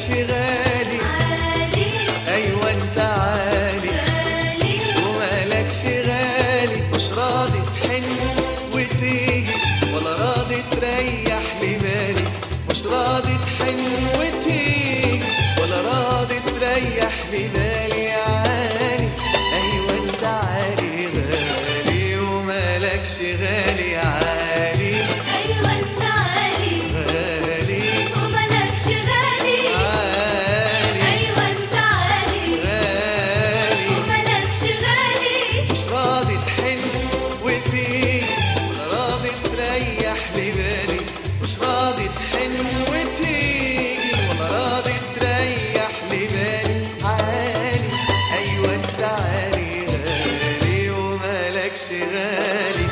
ومالكش غالي عالي ايوه انت عالي غالي ومالكش غالي مش راضي تحن وتيجي ولا راضي تريح لي بالي مش راضي تحن وتيجي ولا راضي تريح لي بالي يا عالي ايوه انت عالي غالي ومالكش غالي يا عالي أيوة أنت عالي غالي وملكش غالي عالي أيوة أنت عالي غالي وملكش غالي مش راضي تحن وتيجي ولا راضي تريح لي بالي مش راضي تحن وتيجي ولا راضي تريح لي بالي عالي ايوه انت عالي غالي ومالكش غالي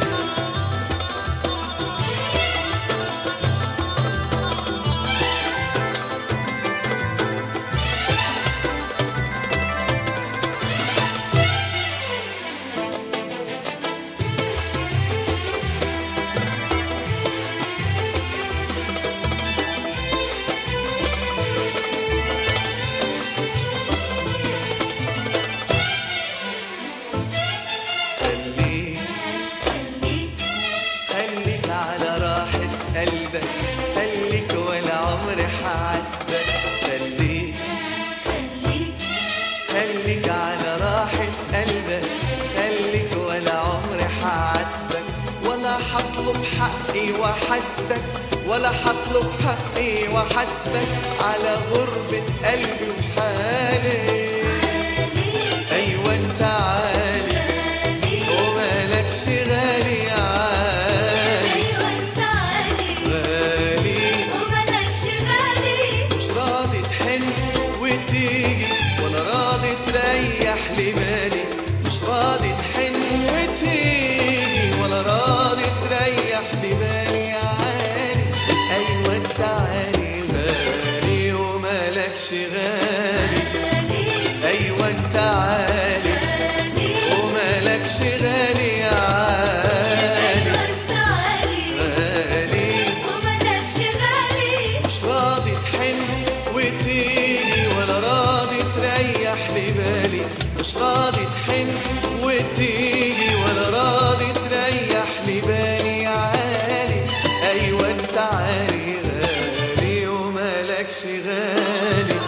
خليك خليك خليك على راحة قلبك خليك ولا عمري حعاتبك خليك خليك خليك على راحة قلبك خليك ولا عمري حعاتبك ولا حطلب حقي وحسبك ولا حطلب حقي وحسبك على غربة قلبي وحالي عالي أيوة أنت عالي غالي ومالكش غالي يا عالي أيوة أنت عالي غالي وملكش غالي مش راضي تحن وتيجي ولا راضي تريح لي بالي مش راضي تحن وتيجي ولا راضي تريح لي بالي يا عالي ايوه انت عالي غالي ومالكش غالي غالي ايوه انت عالي غالي ومالكش غالي يا عالي أيوة أنت عالي غالي وملكش غالي مش راضي تحن وتيجي ولا راضي تريح لي بالي مش راضي تحن وتيجي ولا راضي تريح لي بالي يا عالي ايوه انت عالي غالي ومالكش غالي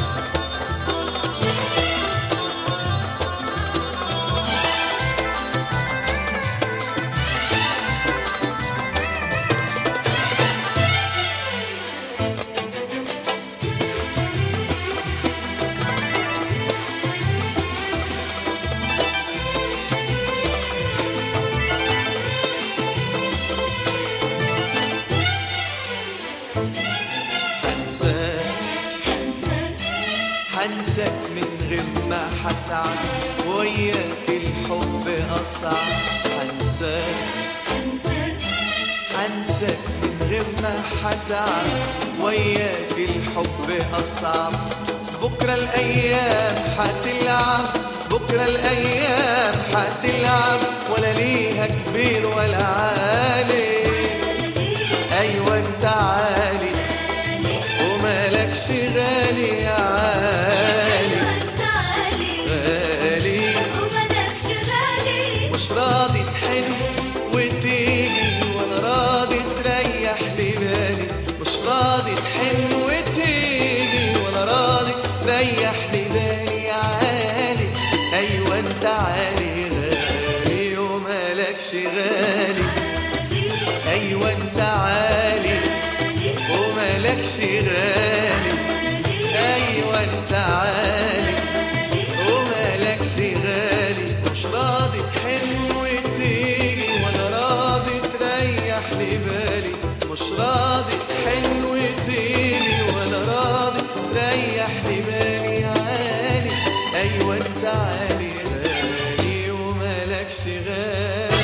حنساك هنساك حنساك من غير ما حتعب وياك الحب أصعب حنساك هنساك حنساك من غير ما حتعب وياك الحب أصعب بكرة الأيام حتلعب بكرة الأيام حتلعب ولا ليها كبير ولا عالي أيوة أنت عالي ومالكش غالي يا عالي أنت عالي غالي وملكش غالي مش راضي تحن وتيجي ولا راضي تريح لي بالي مش راضي تحن وتيجي ولا راضي تريح لي بالي يا عالي ايوه انت عالي غالي ومالكش غالي ايوه انت عالي ومالكش غالي ايوه انت عالي ومالكش غالي مش راضي تحن وتيجي ولا راضي تريح لي بالي مش راضي تحن وتيجي ولا راضي تريح لي بالي يا عالي ايوه انت عالي غالي ومالكش غالي